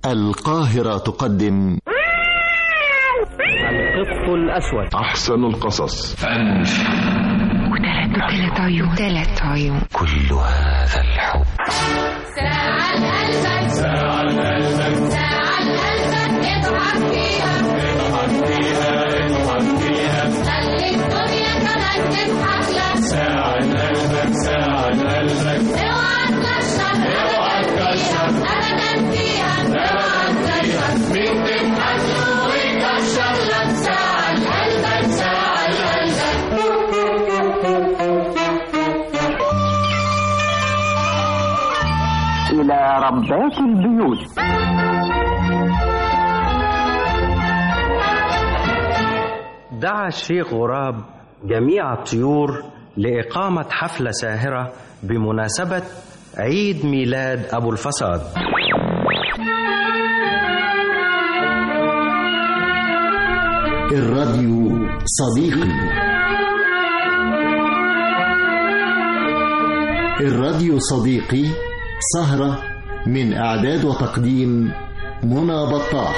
القاهرة تقدم القط الأسود أحسن القصص وثلاث عيون ثلاث عيون كل هذا الحب ساعة قلبك ساعة قلبك ساعة قلبك اضحك فيها اضحك فيها اضحك فيها خلي الدنيا كمان تضحك لك ساعة قلبك ساعة قلبك اوعى تكشر اوعى تكشر ابدا فيها اوعى تكشر مين تضحك له ويكشر لك ساعة قلبك ساعة قلبك إلى ربات البيوت دعا الشيخ غراب جميع الطيور لإقامة حفلة ساهرة بمناسبة عيد ميلاد أبو الفساد الراديو صديقي الراديو صديقي سهرة من إعداد وتقديم منى بطاح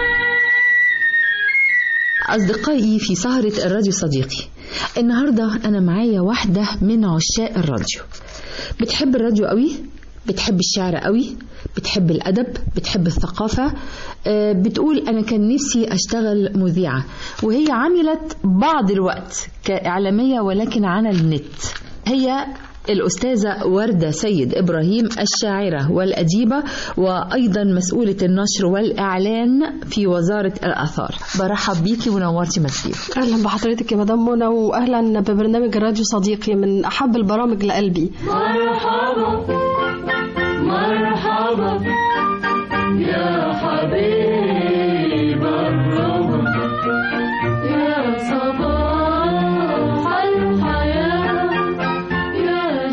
أصدقائي في سهرة الراديو صديقي النهاردة أنا معايا واحدة من عشاق الراديو بتحب الراديو قوي بتحب الشعر قوي بتحب الأدب بتحب الثقافة آه، بتقول أنا كان نفسي أشتغل مذيعة وهي عملت بعض الوقت كإعلامية ولكن على النت هي الأستاذة وردة سيد إبراهيم الشاعرة والأديبة وأيضا مسؤولة النشر والإعلان في وزارة الآثار برحب بيكي ونورتي مسجد اهلا بحضرتك يا مدام منى واهلا ببرنامج الراديو صديقي من احب البرامج لقلبي مرحبا مرحبا يا حبيب الربا يا صباح الحياة يا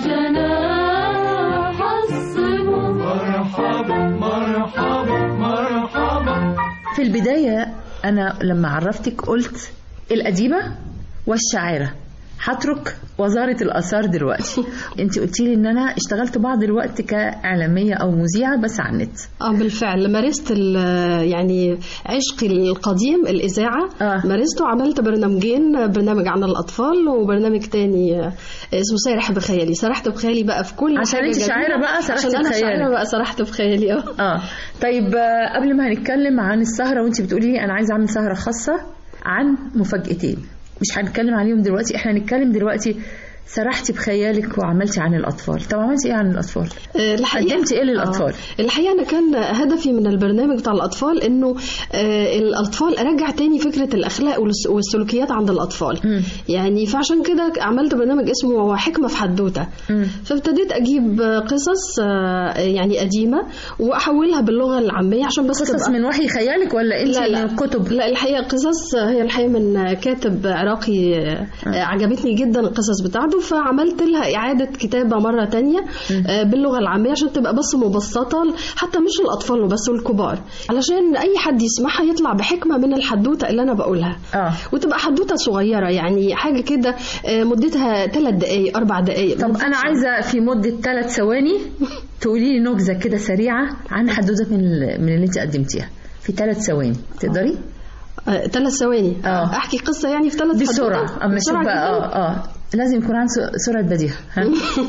جناح الصبا مرحبا مرحبا مرحبا في البداية أنا لما عرفتك قلت الأديبة والشاعرة هترك وزارة الآثار دلوقتي انت قلتي لي ان انا اشتغلت بعض الوقت كإعلامية او مذيعة بس على النت اه بالفعل مارست ال- يعني عشقي القديم الاذاعه آه. مارسته وعملت برنامجين برنامج عن الاطفال وبرنامج تاني آه، اسمه سارح بخيالي سرحت بخيالي بقى في كل عشان حاجة انت جميلة. شاعرة بقى سرحتي عشان انا بخيالك. شاعره بقى سرحت بخيالي اه اه طيب آه، قبل ما هنتكلم عن السهرة وانت بتقولي لي انا عايزة اعمل سهرة خاصة عن مفاجأتين مش هنتكلم عليهم دلوقتي احنا هنتكلم دلوقتي سرحتي بخيالك وعملتي عن الأطفال طب عملتي ايه عن الأطفال آه، الحقيقه قدمتي ايه للأطفال آه. الحقيقه انا كان هدفي من البرنامج بتاع الاطفال انه آه الاطفال ارجع تاني فكره الاخلاق والس- والسلوكيات عند الاطفال مم. يعني فعشان كده عملت برنامج اسمه حكمه في حدوته مم. فابتديت اجيب قصص آه، يعني قديمه واحولها باللغه العاميه عشان بس قصص تبقى من وحي خيالك ولا انت لا لا من كتب لا الحقيقه قصص هي الحقيقه من كاتب عراقي آه، عجبتني جدا القصص بتاعته فعملت لها اعاده كتابه مره تانية آه، باللغه العاميه عشان تبقى بس مبسطه حتى مش الاطفال وبس والكبار علشان اي حد يسمعها يطلع بحكمه من الحدوته اللي انا بقولها اه وتبقى حدوته صغيره يعني حاجه كده آه، مدتها ثلاث دقائق اربع دقائق طب انا عايزه في مده ثلاث ثواني تقولي لي نبذه كده سريعه عن حدوته من ال- من اللي انت قدمتيها في ثلاث ثواني تقدري ثلاث ثواني آه. احكي قصه يعني في ثلاث بسرعه اما اشوف بقى اه اه لازم يكون عن س- سرعه بديهه ها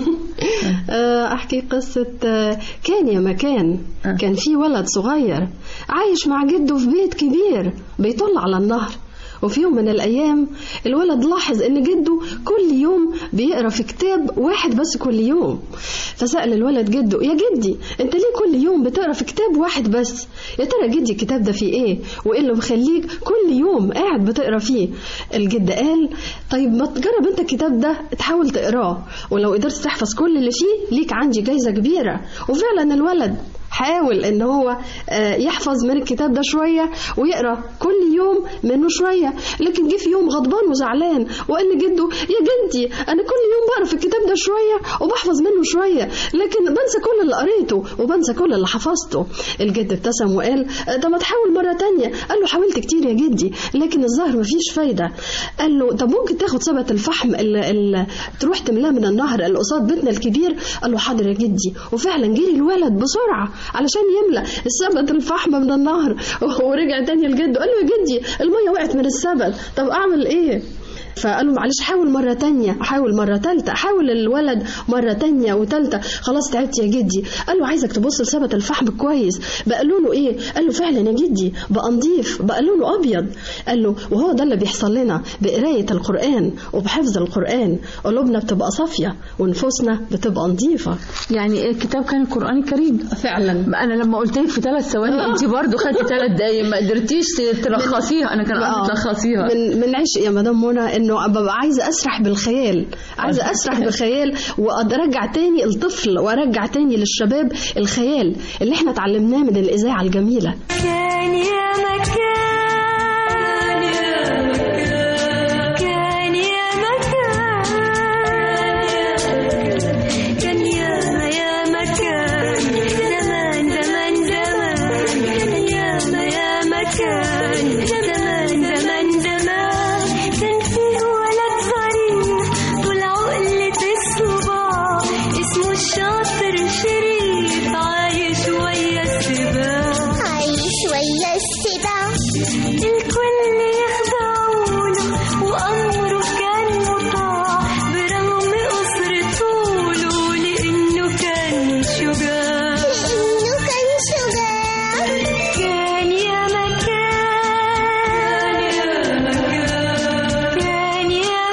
آه، احكي قصة آه، كان يا مكان آه. كان في ولد صغير عايش مع جده في بيت كبير بيطل على النهر وفي يوم من الأيام الولد لاحظ إن جده كل يوم بيقرأ في كتاب واحد بس كل يوم فسأل الولد جده يا جدي أنت ليه كل يوم بتقرأ في كتاب واحد بس يا ترى جدي الكتاب ده فيه إيه وإيه اللي مخليك كل يوم قاعد بتقرأ فيه الجد قال طيب ما تجرب أنت الكتاب ده تحاول تقراه ولو قدرت تحفظ كل اللي فيه ليك عندي جايزة كبيرة وفعلا الولد حاول ان هو آه، يحفظ من الكتاب ده شويه ويقرا كل يوم منه شويه لكن جه في يوم غضبان وزعلان وقال لجده يا جدي انا كل يوم بقرا في الكتاب ده شويه وبحفظ منه شويه لكن بنسى كل اللي قريته وبنسى كل اللي حفظته الجد ابتسم وقال آه، طب ما تحاول مره تانية قال له حاولت كتير يا جدي لكن الظاهر مفيش فايده قال له طب ممكن تاخد سبت الفحم اللي, اللي تروح تملاه من النهر اللي قصاد بيتنا الكبير قال له حاضر يا جدي وفعلا جري الولد بسرعه علشان يملى السبت الفحم من النهر ورجع تاني لجده قال له يا جدي الميه وقعت من السبت طب اعمل ايه فقال له معلش حاول مرة تانية حاول مرة تالتة حاول الولد مرة تانية وتالتة خلاص تعبت يا جدي قال له عايزك تبص لثبت الفحم كويس بقى لونه ايه قال له فعلا يا جدي بقى نضيف بقى لونه ابيض قال له وهو ده اللي بيحصل لنا بقراية القرآن وبحفظ القرآن قلوبنا بتبقى صافية ونفوسنا بتبقى نظيفة يعني إيه الكتاب كان القرآن الكريم فعلا انا لما قلت لك في ثلاث ثواني انت برضو خدتي ثلاث دقايق ما قدرتيش تلخصيها انا كان قصدي آه. تلخصيها من من عشق يا مدام منى انه ببقى عايزه اسرح بالخيال عايزه اسرح بالخيال وارجع تاني الطفل وارجع تاني للشباب الخيال اللي احنا اتعلمناه من الاذاعه الجميله كان يا مكان يا مكان كان يا مكان كان يا يا مكان زمان زمان زمان كان يا يا مكان زمان زمان زمان كان فيه ولد ظريف طول عقلة الصباع اسمه الشاطر شريف عايش ويا السباع عايش ويا السباع الكل يخضعوله وأمره كان مطاع برغم قصر طوله لأنه كان شجاع لأنه كان شجاع كان يا مكان يا مكان كان يا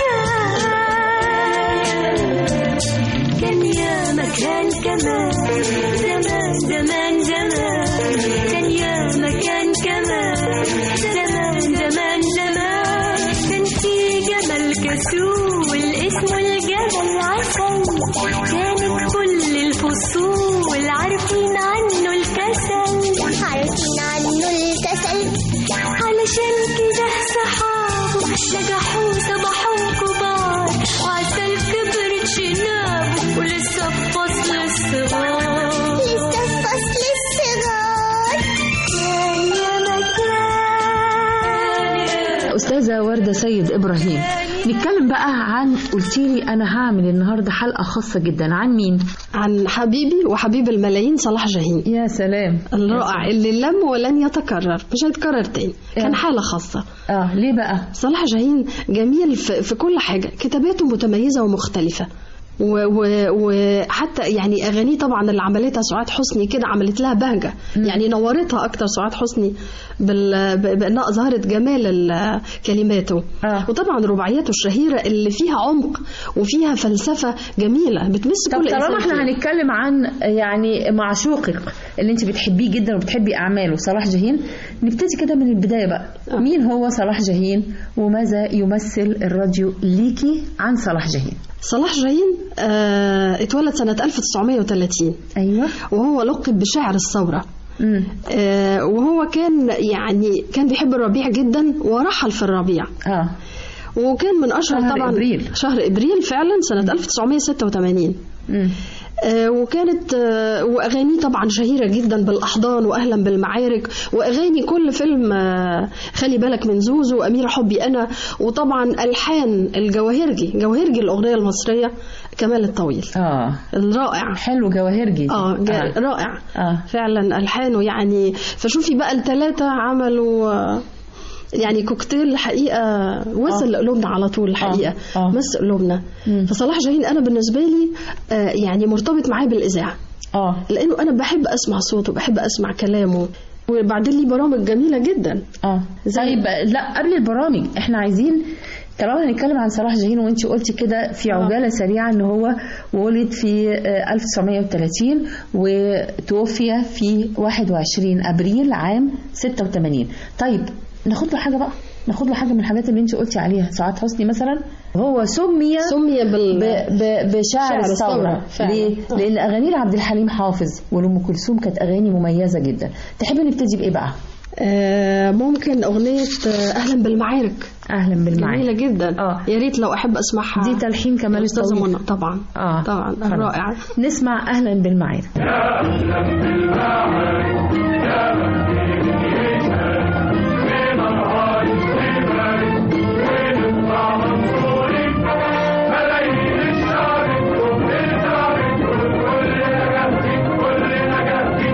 مكان كان يا مكان كمان زمان زمان زمان كان يا مكان كمان زمان زمان زمان كان في جبل كسول اسمه الجبل عسل كانت كل الفصول عارفين عنه الكسل عارفين عنه الكسل علشان كده صحابه نجحوا صبحوا كبار وعسل كبرت شنابه ولسه في فصل الصغار لسه في فصل الصغار كان يا مكان يا أستاذة وردة سيد إبراهيم نتكلم بقى عن قلتيلي أنا هعمل النهاردة حلقة خاصة جدا عن مين؟ عن حبيبي وحبيب الملايين صلاح جاهين يا سلام الرائع اللي لم ولن يتكرر مش هيتكرر تاني كان إيه. حالة خاصة آه ليه بقى؟ صلاح جاهين جميل في, في كل حاجة كتاباته متميزة ومختلفة و- و- وحتى يعني اغانيه طبعا اللي عملتها سعاد حسني كده عملت لها بهجه يعني نورتها اكتر سعاد حسني بال... ب- بانها اظهرت جمال ال- كلماته آه. وطبعا رباعياته الشهيره اللي فيها عمق وفيها فلسفه جميله بتمس طب كل طالما انسان احنا فيها. هنتكلم عن يعني معشوقك اللي انت بتحبيه جدا وبتحبي اعماله صلاح جاهين نبتدي كده من البدايه بقى آه. مين هو صلاح جاهين وماذا يمثل الراديو ليكي عن صلاح جاهين صلاح جاهين آه اتولد سنه 1930 ايوه وهو لقب بشاعر الثوره امم آه، وهو كان يعني كان بيحب الربيع جدا ورحل في الربيع اه وكان من اشهر شهر طبعا إبريل. شهر ابريل فعلا سنه 1986 امم آه، وكانت آه، واغانيه طبعا شهيره جدا بالاحضان واهلا بالمعارك واغاني كل فيلم آه، خلي بالك من زوزو واميره حبي انا وطبعا الحان الجواهرجي جواهرجي الاغنيه المصريه كمال الطويل اه الرائع حلو جواهرجي اه جا- رائع اه فعلا الحانه يعني فشوفي بقى الثلاثه عملوا آه، يعني كوكتيل الحقيقه وصل لقلوبنا على طول الحقيقه آه، آه. مس قلوبنا مم. فصلاح جاهين انا بالنسبه لي آه، يعني مرتبط معاه بالاذاعه اه لانه انا بحب اسمع صوته بحب اسمع كلامه وبعدين ليه برامج جميله جدا اه زي- طيب لا قبل البرامج احنا عايزين طالما هنتكلم عن صلاح جاهين وانت قلتي كده في عجاله سريعه ان هو ولد في آه، 1930 وتوفي في 21 ابريل عام 86 طيب ناخد له حاجه بقى ناخد له حاجه من الحاجات اللي انت قلتي عليها سعاد حسني مثلا هو سمي سمي بال ب- ب- بشاعر شاعر الثورة الثورة، فعلا. ليه؟ آه. لأن أغاني لعبد الحليم حافظ ولأم كلثوم كانت أغاني مميزة جدا تحبي نبتدي بإيه بقى؟ آه، ممكن اغنيه آه، اهلا بالمعارك أهلا جميله بالمعاني جدا آه. يا ريت لو احب اسمعها دي تلحين كمال الأستاذة الطويل. منى طبعا آه طبعا خلاص. رائعه نسمع أهلا بالمعاني ملايين الشعب كل تعب كل نجاح كل نجاح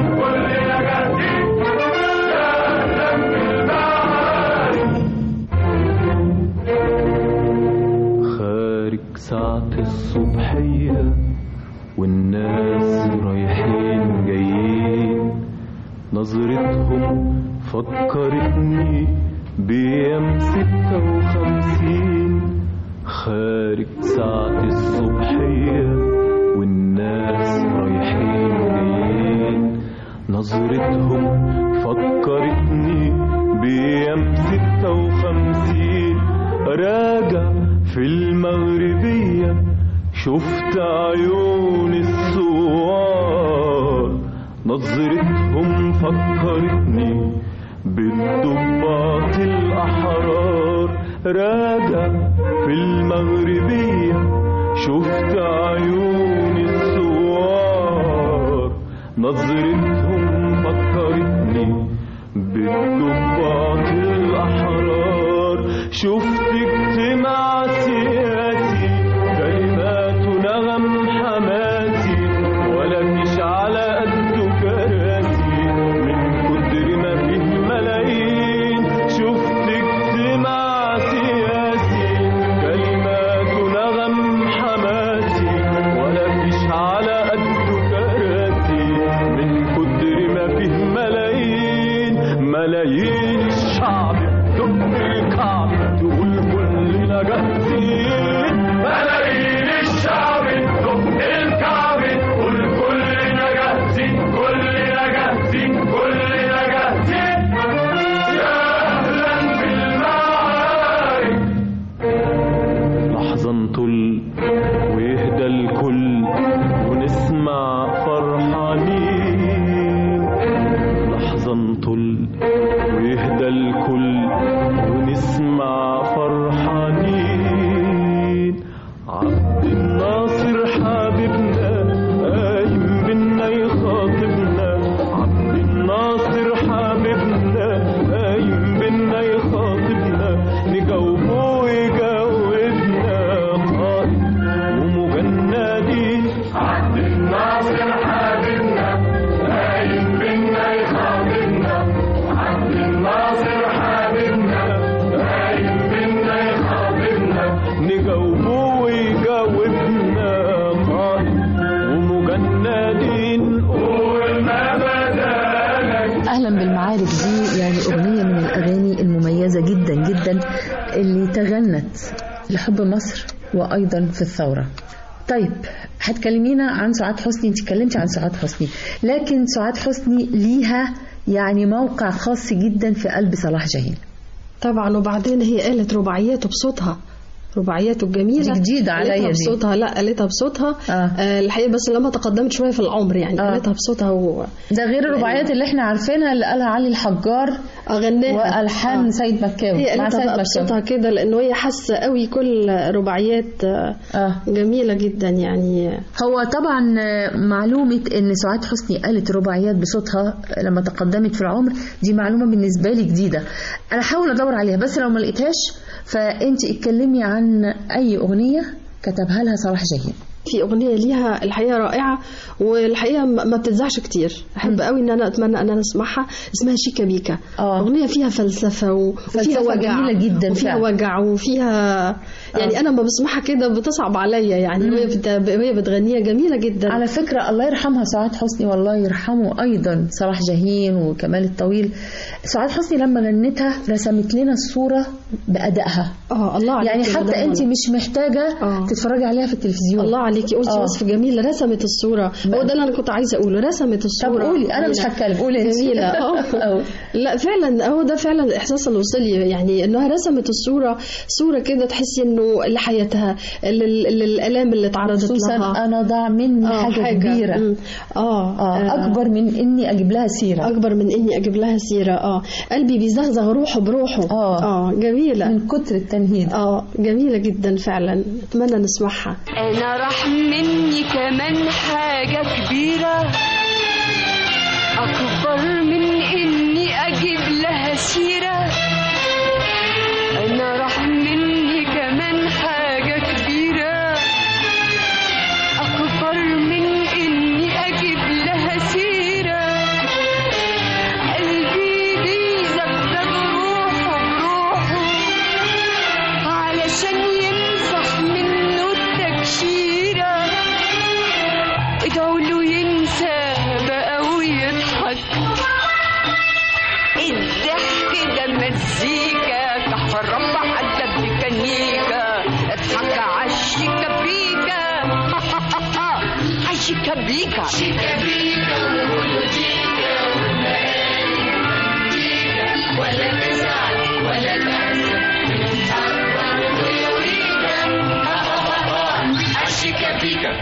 الصبحية والناس رايحين جايين نظرتهم فكرتني بأيام ستة وخمسين خارج ساعة الصبحية والناس رايحين جايين نظرتهم فكرتني بأيام ستة وخمسين راجع في المغربية شفت عيون الثوار نظرتهم فكرتني بالضباط الأحرار راجع في المغربية شفت عيون الثوار نظرتهم فكرتني بالضباط الأحرار شفت اجتماع سياسي كلمات نغم حماسي ولا فيش على قده كراسي من كتر ما فيه ملايين شفت اجتماع سياسي كلمات نغم حماسي ولا فيش على قده كراسي من كتر ما فيه ملايين ملايين الشعب تدق الكعب تقول كلنا جاهزين ملايين الشعب تدق الكعب تقول كلنا جاهزين كلنا جاهزين كلنا جاهزين يا اهلا بالمعارك لحظة نطل ويهدى الكل ونسمع فرحانين لحظة نطل ويهدى الكل ونسمع فرحانين عبد الناصر حبيبنا قايم بينا يخاطبنا عبد الناصر حبيبنا قايم بينا يخاطبنا نجاوبه ويجاوبنا قائد ومجندين عبد الناصر حبيبنا قايم بينا يخاطبنا عبد الناصر حبيبنا قايم بينا يخاطبنا نجاوبه ويجاوبنا قائد ومجندين قول ما بدالك أهلا بالمعارك دي يعني أغنية من الأغاني المميزة جدا جدا اللي تغنت لحب مصر وأيضا في الثورة طيب هتكلمينا عن سعاد حسني انت اتكلمتي عن سعاد حسني لكن سعاد حسني ليها يعني موقع خاص جدا في قلب صلاح جاهين طبعا وبعدين هي قالت رباعياته بصوتها رباعياته الجميلة دي جديدة عليا قالتها دي. بصوتها لا قالتها بصوتها آه. آه الحقيقة بس لما تقدمت شوية في العمر يعني آه. قالتها بصوتها و... ده غير الرباعيات اللي احنا عارفينها اللي قالها علي الحجار أغناها والحان آه. سيد مكاوي هي مع قالتها سيد بقى مكاوي بصوتها كده لأنه هي حاسة قوي كل رباعيات آه، اه جميلة جدا يعني هو طبعا معلومة ان سعاد حسني قالت رباعيات بصوتها لما تقدمت في العمر دي معلومة بالنسبة لي جديدة انا هحاول ادور عليها بس لو ما لقيتهاش فانت اتكلمي عن اي اغنية كتبها لها صلاح جاهين في أغنية ليها الحقيقة رائعة والحقيقة ما ما بتتذاعش كتير أحب قوي إن أنا أتمنى أن أنا أسمعها اسمها شيكا بيكا آه. أغنية فيها فلسفة و- وفيها فلسفة وجع جميلة جدا وفيها فعلا. وجع وفيها يعني أنا لما بسمعها كده بتصعب عليا يعني وهي بت- وهي بتغنيها جميلة جدا على فكرة الله يرحمها سعاد حسني والله يرحمه أيضا صلاح جاهين وكمال الطويل سعاد حسني لما غنتها رسمت لنا الصورة بأدائها اه الله عليكي يعني يا حتى مدام انت منى. مش محتاجة آه. تتفرجي عليها في التلفزيون الله عليكي قلتي آه. وصف جميل رسمت الصورة هو ده اللي أنا كنت عايزة أقوله رسمت طب الصورة قولي أنا مش جميلة. هتكلم قولي انت جميلة اه أو. لا فعلا هو ده فعلا الاحساس اللي وصل لي يعني انها رسمت الصوره صوره كده تحسي انه لحياتها لل- للالام اللي اتعرضت خصوصا لها أنا ضاع مني آه، حاجة, كبيرة مم. اه آه. أكبر من إني أجيب لها سيرة اكبر من اني اجيب لها سيره اه قلبي بيزغزغ روحه بروحه آه. اه جميله من كتر التنهيد اه جميله جدا فعلا اتمنى نسمعها انا راح مني كمان حاجة كبيرة اكبر من اني اجيب لها سيرة انا راح مني كمان حاجة كبيرة اكبر من اني اجيب لها سيرة قلبي بيزغزغ روحه بروحه علشان يمسح منه التكشيرة شيكا بيكا شيكا بيكا ومولوديكا ولا تزعل ولا تحزن بنتحرك ويوريكا شيكا بيكا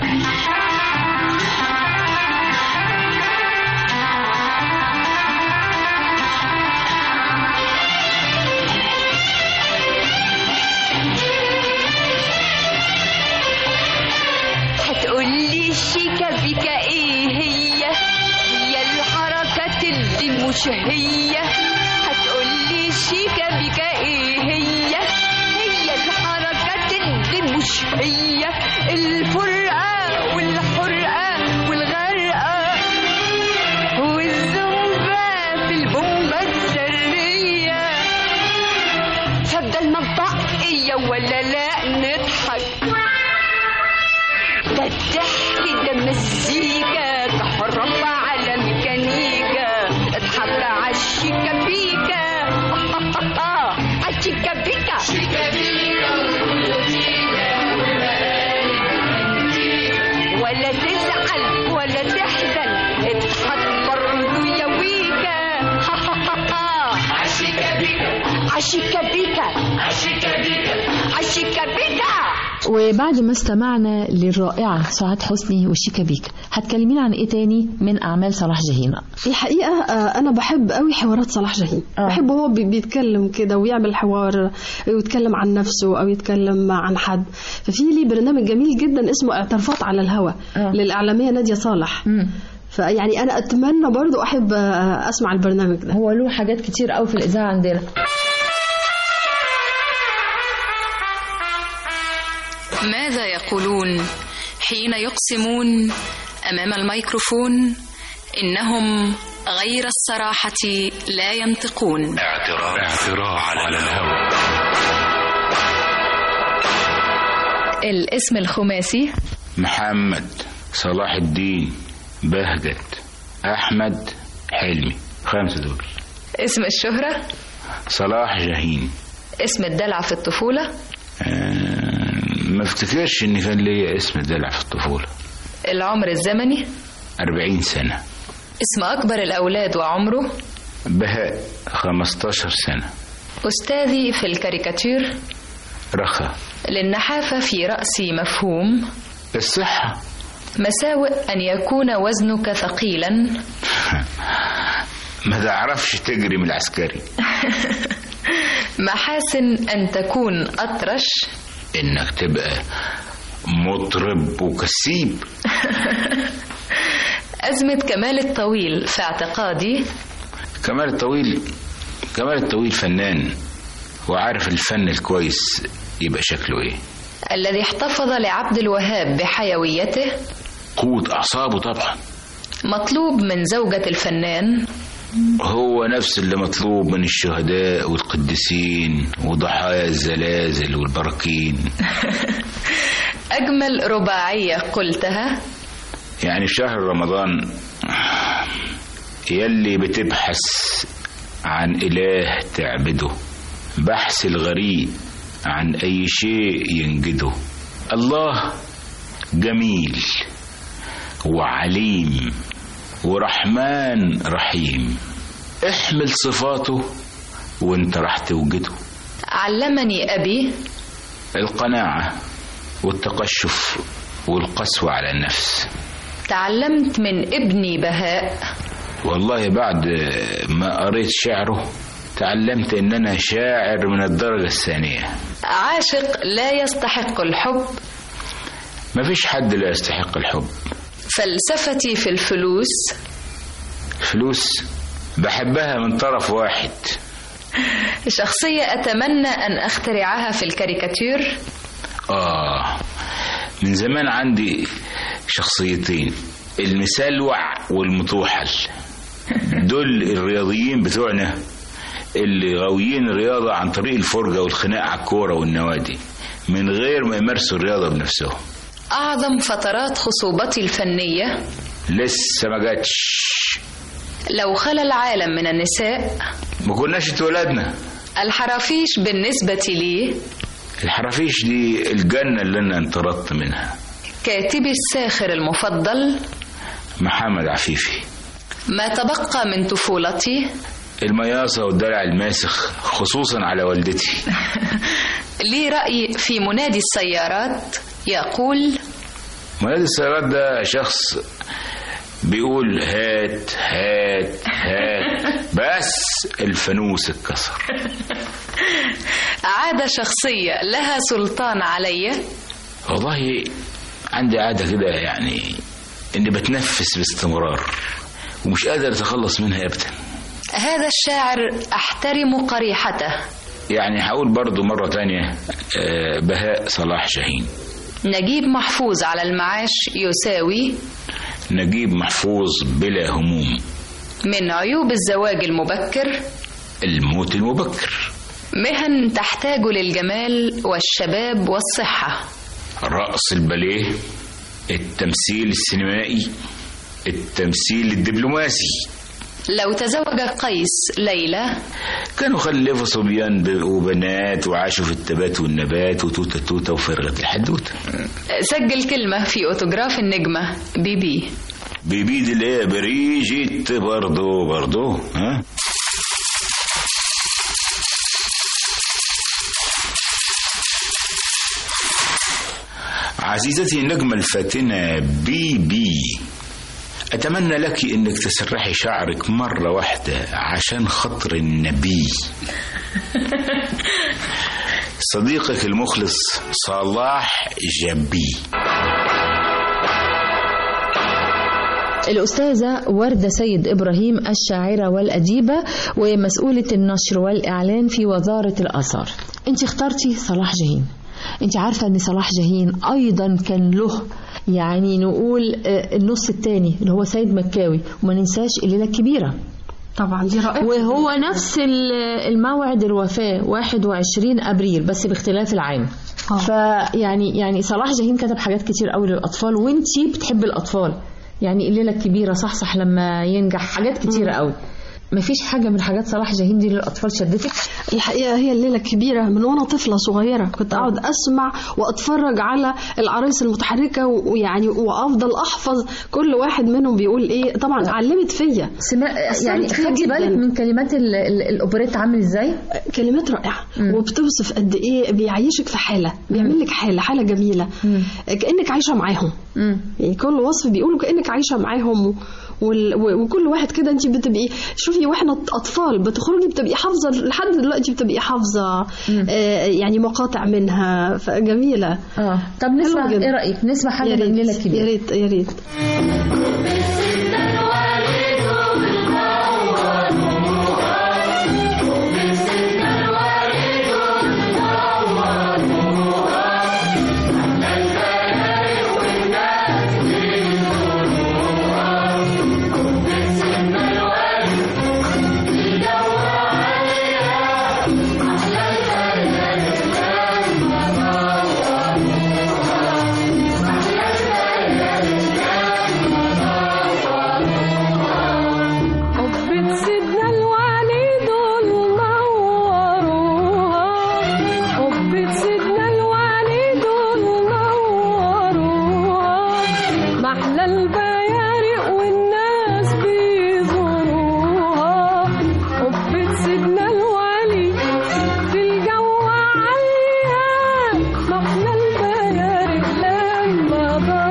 هتقولي شيكا بيكا ايه هي هي الحركات اللي مش هي هتقولي شيكا بيكا ايه هي هي الحركات اللي مش هي الفرقة والحرقة والغرقة والزنبة في البومبة السرية فبدل ما نطقية ولا لا نضحك ده الضحك ده مزيكا تحرك على ميكانيكا اضحك عالشيكا بيكا عالشيكا بيكا شيكا بيكا ولا تزعل ولا تحزن اضحك برضو يا ويكا عالشيكا بيكا عالشيكا بيكا عالشيكا بيكا عالشيكا بيكا وبعد ما استمعنا للرائعة سعاد حسني والشيكا بيكا هتكلمين عن ايه تاني من اعمال صلاح جاهين الحقيقة آه، أنا بحب قوي حوارات صلاح جاهين آه. بحب هو بي- بيتكلم كده ويعمل حوار ويتكلم عن نفسه أو يتكلم عن حد ففي لي برنامج جميل جدا اسمه اعترافات على الهوى آه. للإعلامية نادية صالح فيعني أنا أتمنى برضو أحب آه، أسمع البرنامج ده هو له حاجات كتير قوي في الاذاعه عندنا ماذا يقولون حين يقسمون امام الميكروفون انهم غير الصراحه لا ينطقون اعتراف اعتراف على الهوى الاسم الخماسي محمد صلاح الدين بهجت أحمد حلمي خمسة دول اسم الشهره صلاح جاهين اسم الدلع في الطفوله آه، ما افتكرش ان كان ليا اسم دلع في الطفولة العمر الزمني أربعين سنة اسم اكبر الاولاد وعمره بهاء خمستاشر سنة استاذي في الكاريكاتير رخا للنحافه في راسي مفهوم الصحة مساوئ ان يكون وزنك ثقيلا ما تعرفش تجري من العسكري محاسن ان تكون اطرش انك تبقى مطرب وكسيب أزمة كمال الطويل في اعتقادي كمال الطويل كمال الطويل فنان وعارف الفن الكويس يبقى شكله ايه الذي احتفظ لعبد الوهاب بحيويته قوة أعصابه طبعا مطلوب من زوجة الفنان هو نفس اللي مطلوب من الشهداء والقديسين وضحايا الزلازل والبراكين أجمل رباعية قلتها يعني في شهر رمضان يلي بتبحث عن إله تعبده بحث الغريب عن أي شيء ينجده الله جميل وعليم ورحمن رحيم احمل صفاته وانت راح توجده علمني أبي القناعة والتقشف والقسوة على النفس تعلمت من ابني بهاء والله بعد ما قريت شعره تعلمت ان انا شاعر من الدرجة الثانية عاشق لا يستحق الحب مفيش حد لا يستحق الحب فلسفتي في الفلوس فلوس بحبها من طرف واحد شخصية أتمنى أن أخترعها في الكاريكاتير آه من زمان عندي شخصيتين المسلوع والمطوحل دول الرياضيين بتوعنا اللي غاويين الرياضة عن طريق الفرجة والخناق على الكورة والنوادي من غير ما يمارسوا الرياضة بنفسهم أعظم فترات خصوبتي الفنية لسه ما جاتش لو خلى العالم من النساء ما كناش اتولدنا الحرافيش بالنسبة لي الحرافيش دي الجنة اللي انا انطردت منها كاتبي الساخر المفضل محمد عفيفي ما تبقى من طفولتي المياصة والدلع الماسخ خصوصا على والدتي لي رأي في منادي السيارات يقول منادي السيارات ده شخص بيقول هات هات هات بس الفانوس اتكسر عادة شخصية لها سلطان علي والله عندي عادة كده يعني اني بتنفس باستمرار ومش قادر اتخلص منها ابدا هذا الشاعر أحترم قريحته يعني هقول برضو مرة تانية آه، بهاء صلاح شاهين نجيب محفوظ على المعاش يساوي نجيب محفوظ بلا هموم من عيوب الزواج المبكر الموت المبكر مهن تحتاج للجمال والشباب والصحة رقص الباليه التمثيل السينمائي التمثيل الدبلوماسي لو تزوج قيس ليلى كانوا خلفوا صبيان ب- وبنات وعاشوا في التبات والنبات وتوتة توتة وفرغت الحدوتة سجل كلمة في أوتوغراف النجمة بيبي بيبي دي اللي هي بريجيت برضو برضو ها عزيزتي النجمة الفاتنة بي بي أتمنى لك إنك تسرحي شعرك مرة واحدة عشان خاطر النبي صديقك المخلص صلاح جنبي الأستاذة وردة سيد إبراهيم الشاعرة والأديبة ومسؤولة النشر والإعلان في وزارة الآثار أنت اخترتي صلاح جاهين أنت عارفة أن صلاح جاهين أيضا كان له يعني نقول آه، النص الثاني اللي هو سيد مكاوي وما ننساش الليلة الكبيرة طبعا دي رائعة وهو نفس ال- الموعد الوفاة 21 أبريل بس باختلاف العام فيعني يعني صلاح جاهين كتب حاجات كتير قوي للأطفال وانتي بتحبي الأطفال يعني الليلة الكبيرة صحصح لما ينجح حاجات كتيرة قوي مفيش حاجة من حاجات صلاح جاهين دي للأطفال شدتك الحقيقة هي الليلة الكبيرة من وأنا طفلة صغيرة كنت أقعد أسمع وأتفرج على العرايس المتحركة و- ويعني وأفضل أحفظ كل واحد منهم بيقول إيه طبعا علمت فيا سمع يعني أثرت فيا خدتي جداً. بالك من كلمات ال- ال- الأوبريت عامل إزاي؟ كلمات رائعة وبتوصف قد إيه بيعيشك في حالة بيعمل لك حالة حالة جميلة كأنك عايشة معاهم يعني كل وصف بيقولوا كأنك عايشة معاهم و... وال... و- وكل واحد كده انت بتبقي شوفي واحنا اطفال بتخرجي بتبقي حافظه لحد دلوقتي بتبقي حافظه آه يعني مقاطع منها فجميله اه طب نسمع حلو جداً. ايه رأيك نسمع حاجة يا من ريت الليلة يا الكبيرة ريت يا ريت حبة سيدنا الوليد نوروها حبة سيدنا الوليد نوروها محلى البيارق والناس بيزوروها حبة سيدنا الوليد في الجو عالية محلى البيارق لما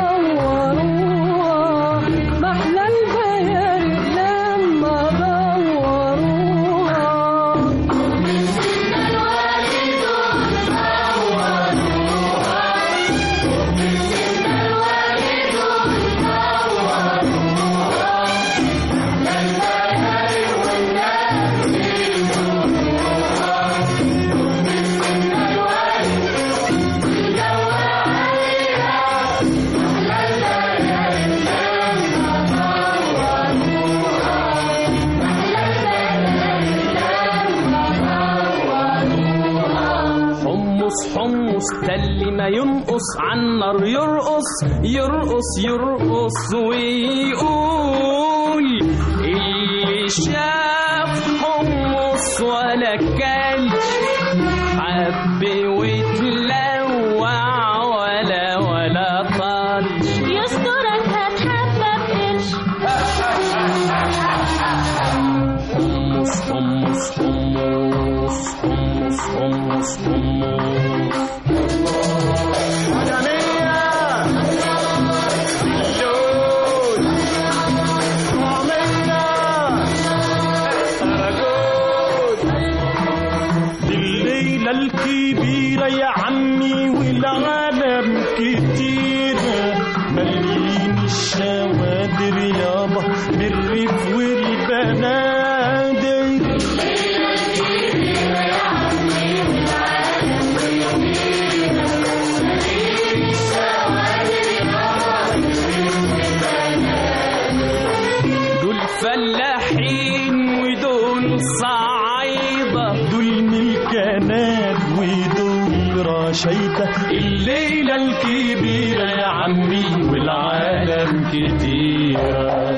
دوروها محلى البيارق لما دوروها حمص حمص تل ما ينقص عالنار يرقص يرقص يرقص ويقول اللي شاف حمص ولا كلش حب وتلوع ولا ولا طلش يسترك هتحبب قرش الليلة الكبيرة يا عمي والعالم كتيرة مليين الشوادر يابا بالريف والبنادق دول فلاحين ودول صعايدة دول ملكانات ودول رشايدة الليلة الكبيرة يا عمي والعالم كتيرة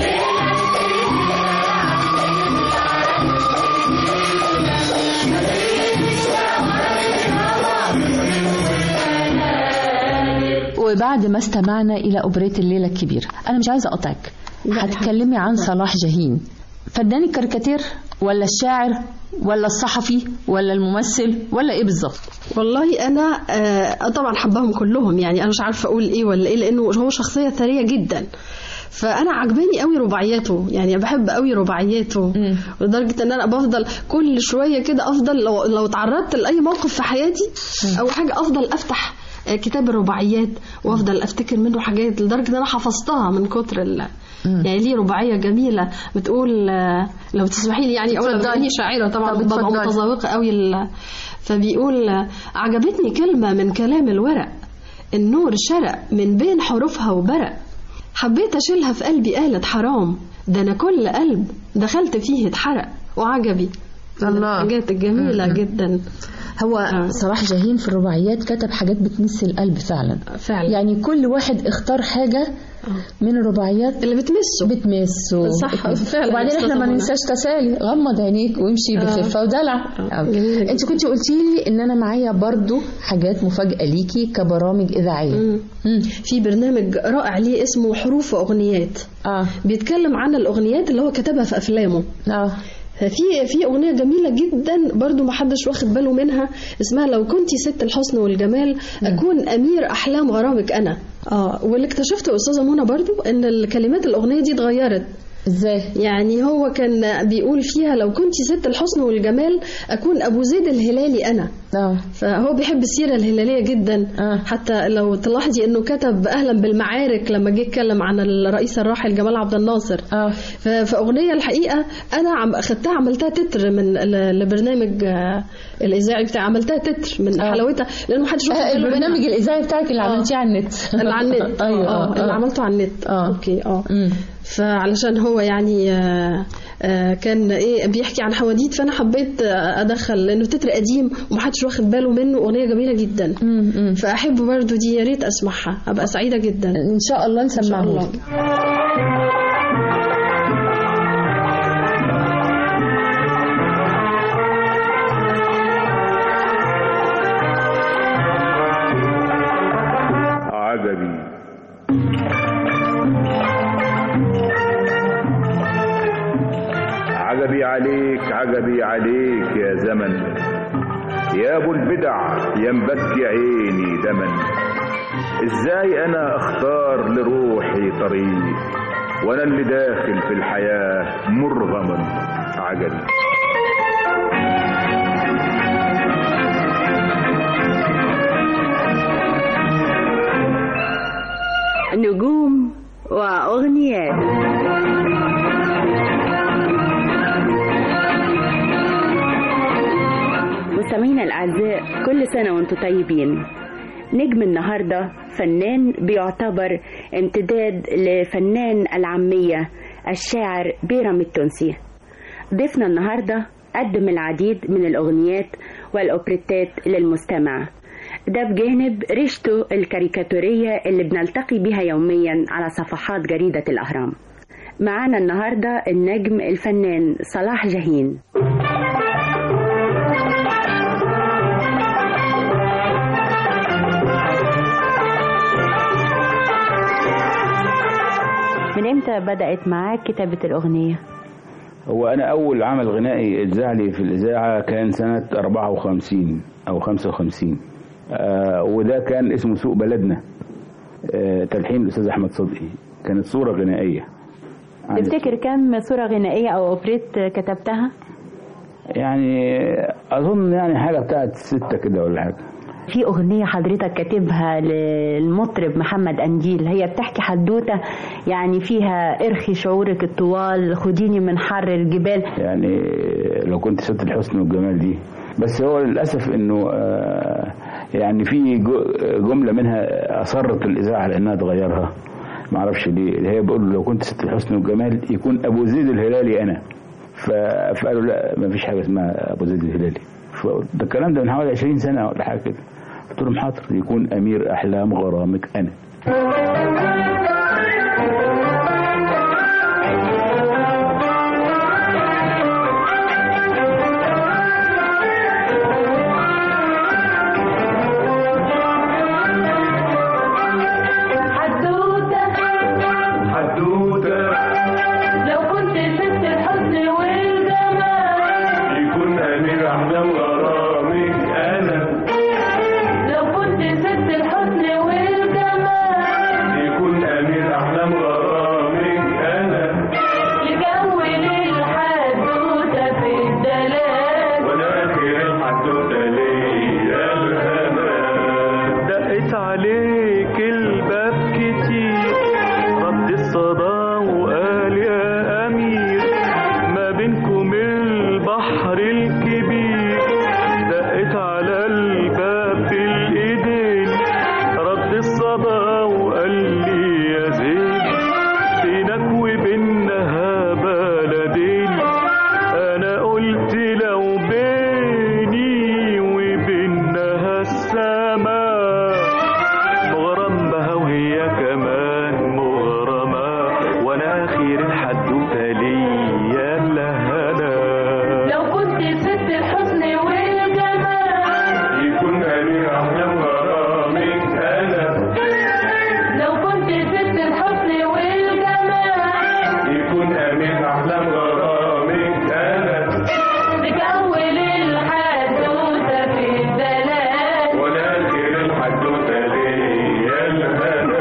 وبعد ما استمعنا إلى أوبريت الليلة الكبيرة أنا مش عايزة أقطعك هتكلمي عن صلاح جاهين فنان الكاريكاتير ولا الشاعر ولا الصحفي ولا الممثل ولا إيه بالظبط والله انا آه طبعا حباهم كلهم يعني انا مش عارفه اقول ايه ولا ايه لانه هو شخصيه ثريه جدا فانا عجباني قوي رباعياته يعني بحب قوي رباعياته لدرجه ان انا بفضل كل شويه كده افضل لو لو تعرضت لاي موقف في حياتي اول حاجه افضل افتح آه، كتاب الرباعيات وافضل افتكر منه حاجات لدرجه ان انا حفظتها من كتر ال يعني ليه رباعيه جميله بتقول آه، لو تسمحي لي يعني اولا اتفضلي. باني شاعره طبعا طب ببقى اتفضلي. متذوقه قوي ال- فبيقول آه، عجبتني كلمه من كلام الورق النور شرق من بين حروفها وبرق حبيت اشيلها في قلبي قالت حرام ده انا كل قلب دخلت فيه اتحرق وعجبي الله. الحاجات الجميله مم. جدا هو صلاح جاهين في الرباعيات كتب حاجات بتمس القلب فعلا فعلا يعني كل واحد اختار حاجة من الرباعيات اللي بتمسه بتمسه صح، فعلا وبعدين احنا ما أستاذة منى. ننساش تسالي غمض عينيك وامشي بخفه ودلع جميلة انت كنت قلتي لي ان انا معايا برضو حاجات مفاجاه ليكي كبرامج اذاعيه مم. في برنامج رائع ليه اسمه حروف واغنيات اه بيتكلم عن الاغنيات اللي هو كتبها في افلامه اه في في اغنيه جميله جدا برضو ما حدش واخد باله منها اسمها لو كنت ست الحسن والجمال اكون امير احلام غرامك انا اه واللي اكتشفته استاذه منى برضو ان الكلمات الاغنيه دي اتغيرت ازاي يعني هو كان بيقول فيها لو كنت ست الحسن والجمال اكون ابو زيد الهلالي انا اه فهو بيحب السيره الهلاليه جدا آه. حتى لو تلاحظي انه كتب اهلا بالمعارك لما جه يتكلم عن الرئيس الراحل جمال عبد الناصر اه ف- فاغنيه الحقيقه انا عم اخدتها عملتها تتر من ال- البرنامج آه، الاذاعي بتاعي عملتها تتر من آه. حلاوتها لانه ما حدش واخد آه، باله منها. البرنامج الاذاعي بتاعك اللي آه. عملتيه على النت اللي على النت ايوه اه اللي عملته على النت آه. اوكي اه مم. فعلشان هو يعني آه، آه، كان ايه بيحكي عن حواديت فانا حبيت آه، ادخل لانه تتر قديم ومحدش واخد باله منه اغنيه جميله جدا مم، مم. فاحب برضو دي يا ريت اسمعها ابقى سعيده جدا ان شاء الله ان شاء نسمعها الله لك. عجبي عجبي عليك عجبي عليك يا زمن يا ابو البدع يا مبكي عيني دمن ازاي انا اختار لروحي طريق وانا اللي داخل في الحياة مرغما عجبي نجوم وأغنيات مستمعينا الأعزاء كل سنة وانتم طيبين نجم النهاردة فنان بيعتبر امتداد لفنان العامية الشاعر بيرام التونسي ضيفنا النهاردة قدم العديد من الأغنيات والأوبريتات للمستمع ده بجانب ريشته الكاريكاتورية اللي بنلتقي بها يوميا على صفحات جريدة الأهرام معانا النهاردة النجم الفنان صلاح جاهين من امتى بدأت معاك كتابة الأغنية؟ هو أنا أول عمل غنائي اتذاع لي في الإذاعة كان سنة 54 أو 55 آه وده كان اسمه سوق بلدنا آه تلحين الأستاذ أحمد صدقي كانت صورة غنائية عن تفتكر كم صورة غنائية أو أوبريت كتبتها؟ يعني أظن يعني حاجة بتاعت ستة كده ولا حاجة في أغنية حضرتك كاتبها للمطرب محمد أنجيل هي بتحكي حدوتة يعني فيها ارخي شعورك الطوال خديني من حر الجبال يعني لو كنت ست الحسن والجمال دي بس هو للأسف إنه آه يعني في جو- جملة منها أصرت الإذاعة على إنها تغيرها ما اعرفش ليه اللي هي بيقول له لو كنت ست الحسن والجمال يكون أبو زيد الهلالي أنا ف- فقالوا لا ما فيش حاجة اسمها أبو زيد الهلالي فده الكلام ده من حوالي 20 سنة ولا حاجة كده قلت لهم حاضر يكون أمير أحلام غرامك أنا حدوتة حدوتة لو كنت ست الحسن والجمال يكون أمير أحلام غرامك أنا لو كنت ست الحسن والجمال يكون أمير أحلام غرامك أنا يكون الحدوتة في الدلال ولكن الحدوتة ليا الهنا دقت عليك الباب كتير رد الصدى وقال يا أمير ما بينكم البحر الكبير دقت على الباب بالإيدين رد الصدى وقال لي يا زين بينك وبينها بلدين أنا قلت لو بيني وبينها السماء مغرم بها وهي كمان مغرمة وانا اخير الحدوتة ليا الهنا لو كنت ست الحسن والجمال يكون أمير أحلام غرامك أنا لو كنت ست الحسن والجمال يكون أمير أحلام غرامك أنا تكون الحدوتة في الدلال ولكن الحدوتة ليا الهنا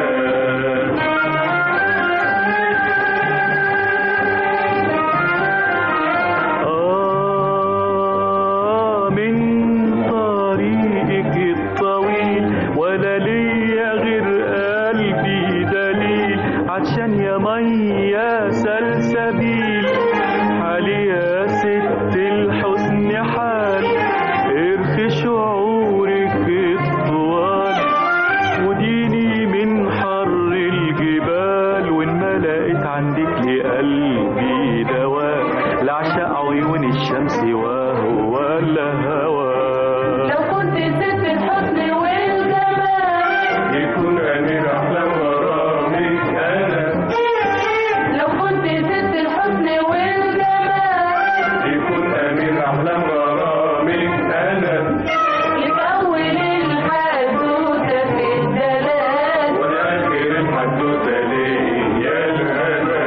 آه من طريقك الطويل ولا ليا غير قلبي دليل عطشان يا مية سلسبيل حالي يا ست الحسن حال ارخي شعورك الطوال وديني من حر الجبال وان ما لقيت عندك لقلبي دواء لعشق عيون الشمس وهو الهوى لو كنت ست الحسن والجمال يكون أمير أحلام غرامك أنا لو كنت ست الحسن والجمال يكون أمير أحلام غرامك أنا يكون الحدوتة في الدلال ولكن الحدوتة ليا الهنا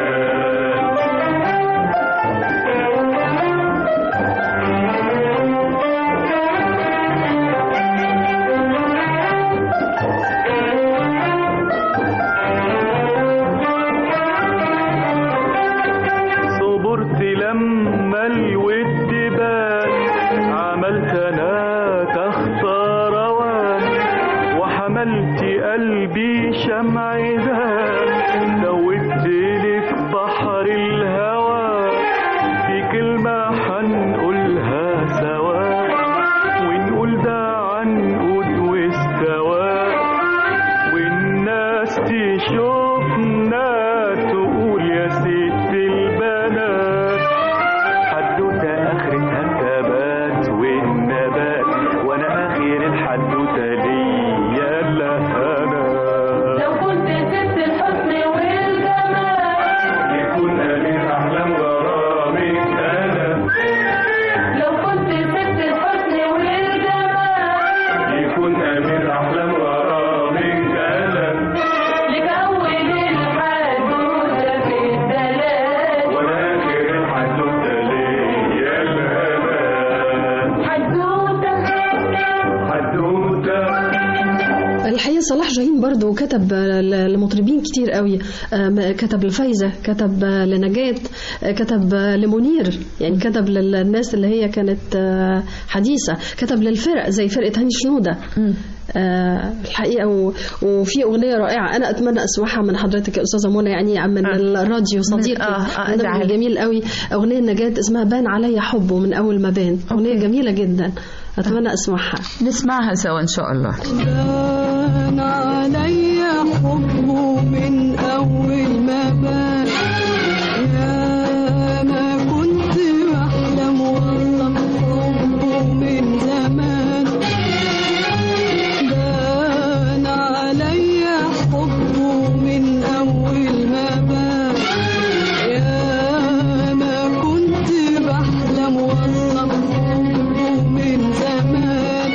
صبرت لما الود بان عملت انا تخت روان وحملت قلبي شمع ذان دوبت لك بحر الهوى في كلمة حنقولها سوا ونقول ده عنقود واستوى والناس تشوفنا تقول يا ست البنات حدوتة آخرتها الثبات والنبات وأنا آخر الحدوتة ليا الهنا لو كنت صلاح جاهين برضو كتب ل- لمطربين كتير قوي آم، كتب لفايزة كتب لنجاة آه، كتب لمنير يعني كتب للناس اللي هي كانت آه، حديثة كتب للفرق زي فرقة هاني شنودة آه، الحقيقة و- وفي أغنية رائعة أنا أتمنى أسمعها من حضرتك يا أستاذة منى يعني من الراديو صديقي آه، آه، برنامج أزعل. جميل قوي أغنية نجاة اسمها بان عليا حبه من أول ما بان أغنية جميلة جدا أتمنى أسمعها نسمعها سوا إن شاء الله بان علي حبه من أول ما بان يا ما كنت بحلم والله بحبه من زمان بان علي حبه من أول ما بان يا ما كنت بحلم والله بحبه من زمان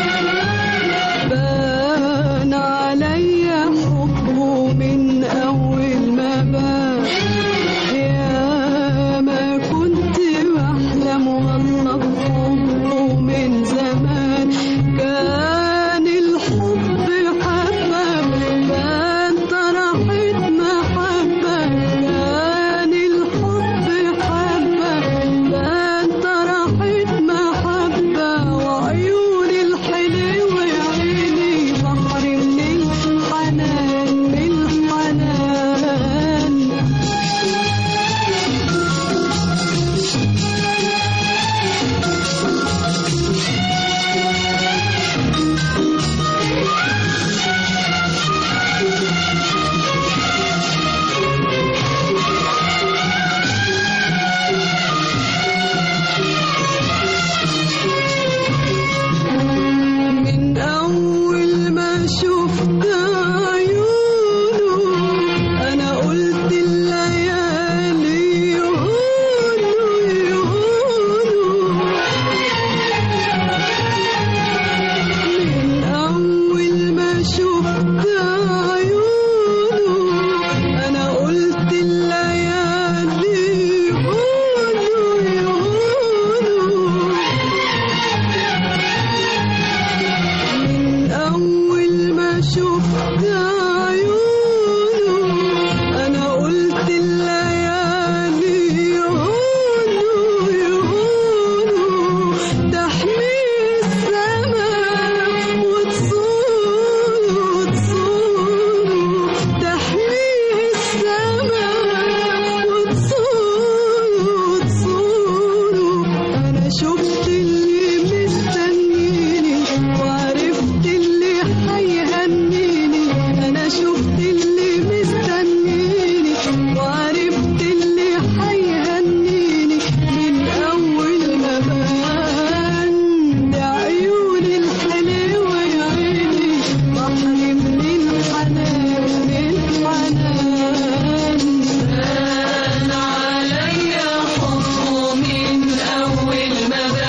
بان علي حبه من أول ما بان يا ما كنت بحلم والله بحبه من زمان كان الحب حبة بان طرحت محبة كان الحب حبة بان طرحت محبة وعيون الحلوة عيني بحر من الحنان من الحنان من أول ما شفت عيونه أنا قلت الليالي يقولوا يقولوا من أول ما شفت عيونه أنا قلت الليالي يقولوا يقولوا من أول ما شفت عيونه أنا قلت الليالي يقولوا يقولوا تحمي السماء وتصون وتصون تحمي السماء وتصون وتصون أنا شفت اللي مستنيني وعرفت اللي هيهنيني أنا شفت اللي مستنيني وعرفت اللي هيهنيني من أول ما بان ده عيوني الحلوة يا عيني بحر من الحنان من الحنان بان عليا حبه من أول ما بان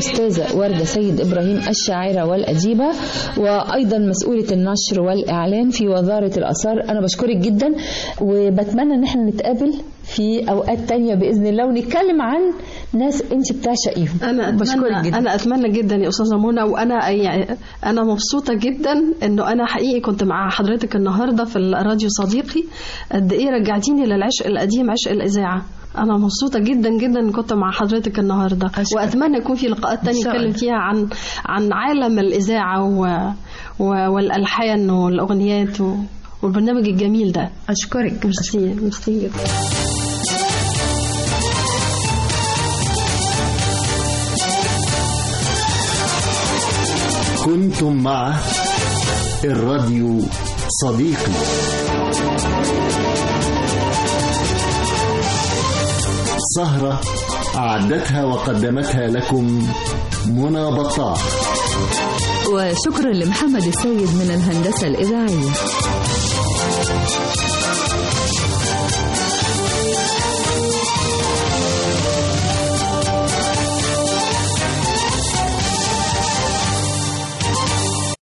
الأستاذة وردة سيد إبراهيم الشاعرة والأديبة وأيضا مسؤولة النشر والإعلان في وزارة الآثار أنا بشكرك جدا وبتمنى إن احنا نتقابل في أوقات تانية بإذن الله ونتكلم عن ناس أنت بتعشقيهم انا بشكرك اتمنى جدا انا اتمنى جدا يا استاذه منى وانا يعني انا مبسوطه جدا انه انا حقيقي كنت مع حضرتك النهارده في الراديو صديقي قد ايه رجعتيني للعشق القديم عشق الاذاعه انا مبسوطه جدا جدا ان كنت مع حضرتك النهارده أشكرك. واتمنى يكون في لقاءات تانية إن شاء نتكلم الله. فيها عن عن عالم الاذاعه و... و... والالحان والاغنيات و... والبرنامج الجميل ده أشكرك ميرسي ميرسي جدا كنتم مع الراديو صديقي سهرة أعدتها وقدمتها لكم منى بطاح وشكرا لمحمد السيد من الهندسة الإذاعية